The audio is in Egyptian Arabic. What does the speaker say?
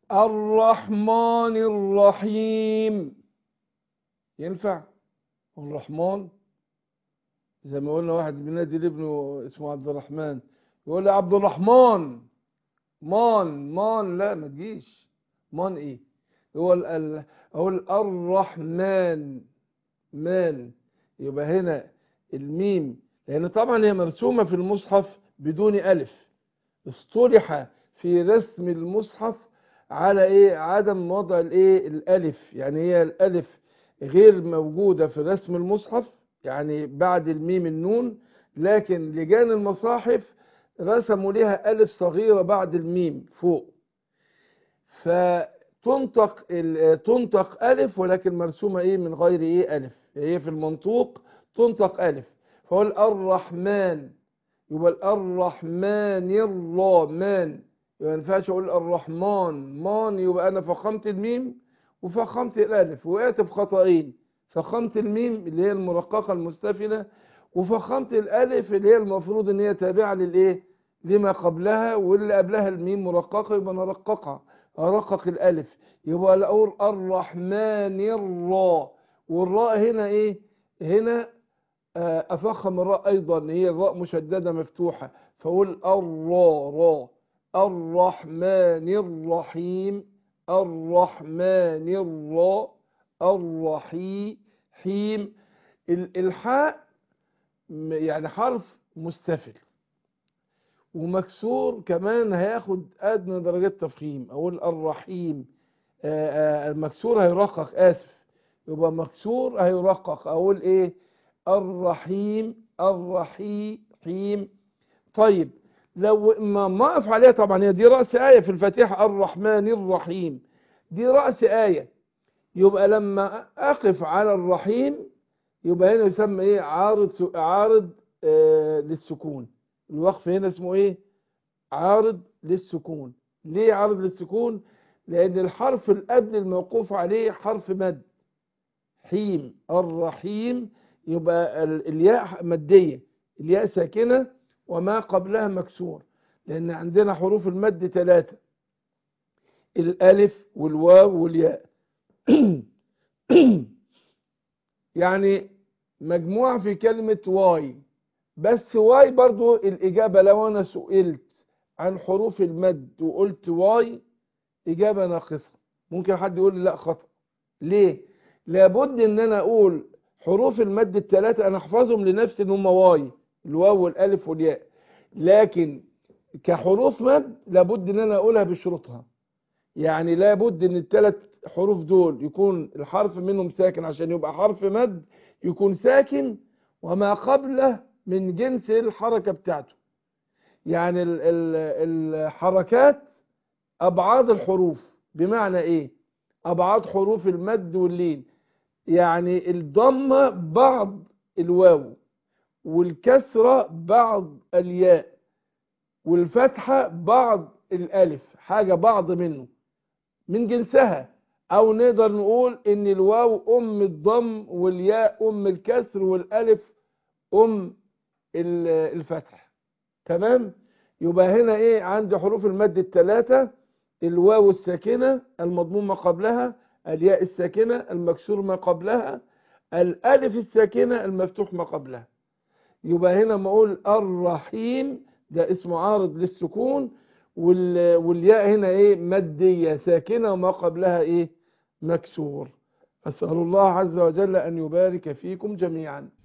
الرحمن الرحيم ينفع الرحمن زي ما قلنا واحد بينادي لابنه اسمه عبد الرحمن يقول لي عبد الرحمن مان مان لا ما تجيش مان ايه هو ال- ال- اقول الرحمن مان يبقى هنا الميم لان طبعا هي مرسومه في المصحف بدون الف اصطلح في رسم المصحف على ايه عدم وضع الايه الالف يعني هي الالف غير موجوده في رسم المصحف يعني بعد الميم النون لكن لجان المصاحف رسموا لها الف صغيره بعد الميم فوق فتنطق ال- تنطق الف ولكن مرسومه ايه من غير ايه الف هي في المنطوق تنطق الف فهو الرحمن يبقى الرحمن الرحمن يبقى ما ينفعش اقول الرحمن مان يبقى انا فخمت الميم وفخمت الالف وقعت في خطأين فخمت الميم اللي هي المرققه المستفله وفخمت الالف اللي هي المفروض ان هي تابعه للايه لما قبلها واللي قبلها الميم مرققه يبقى انا ارققها ارقق الالف يبقى اقول الرحمن الراء والراء هنا ايه هنا آه، افخم الراء ايضا هي الراء مشدده مفتوحه فاقول الراء راء الرحمن الرحيم الرحمن الراء الرحيم حيم ال- الحاء م- يعني حرف مستفل ومكسور كمان هياخد ادنى درجات تفخيم اقول الرحيم آه، آه، المكسور هيرقق اسف يبقى مكسور هيرقق اقول ايه الرحيم الرحيم حيم طيب لو ما ما اقف عليها طبعا هي دي راس ايه في الفاتحه الرحمن الرحيم دي راس ايه يبقى لما اقف على الرحيم يبقى هنا يسمى ايه عارض س- عارض آه للسكون الوقف هنا اسمه ايه عارض للسكون ليه عارض للسكون لان الحرف اللي قبل الموقوف عليه حرف مد حيم الرحيم يبقى ال- الياء ماديه الياء ساكنه وما قبلها مكسور لان عندنا حروف المد ثلاثه الالف والواو والياء يعني مجموعة في كلمة واي بس واي برضو الإجابة لو أنا سئلت عن حروف المد وقلت واي إجابة ناقصة ممكن حد يقول لي لا خطأ ليه؟ لابد إن أنا أقول حروف المد الثلاثة أنا أحفظهم لنفسي إن هم واي الواو والألف والياء لكن كحروف مد لابد إن أنا أقولها بشروطها يعني لابد ان الثلاث حروف دول يكون الحرف منهم ساكن عشان يبقى حرف مد يكون ساكن وما قبله من جنس الحركة بتاعته يعني ال- ال- الحركات أبعاد الحروف بمعنى إيه أبعاد حروف المد واللين يعني الضمة بعض الواو والكسرة بعض الياء والفتحة بعض الألف حاجة بعض منه من جنسها او نقدر نقول ان الواو ام الضم والياء ام الكسر والالف ام ال- الفتح تمام يبقى هنا ايه عندي حروف المد الثلاثه الواو الساكنه المضموم ما قبلها الياء الساكنه المكسور ما قبلها الالف الساكنه المفتوح ما قبلها يبقى هنا ما اقول الرحيم ده اسمه عارض للسكون وال- والياء هنا ايه مادية ساكنة وما قبلها ايه مكسور أسأل الله عز وجل أن يبارك فيكم جميعا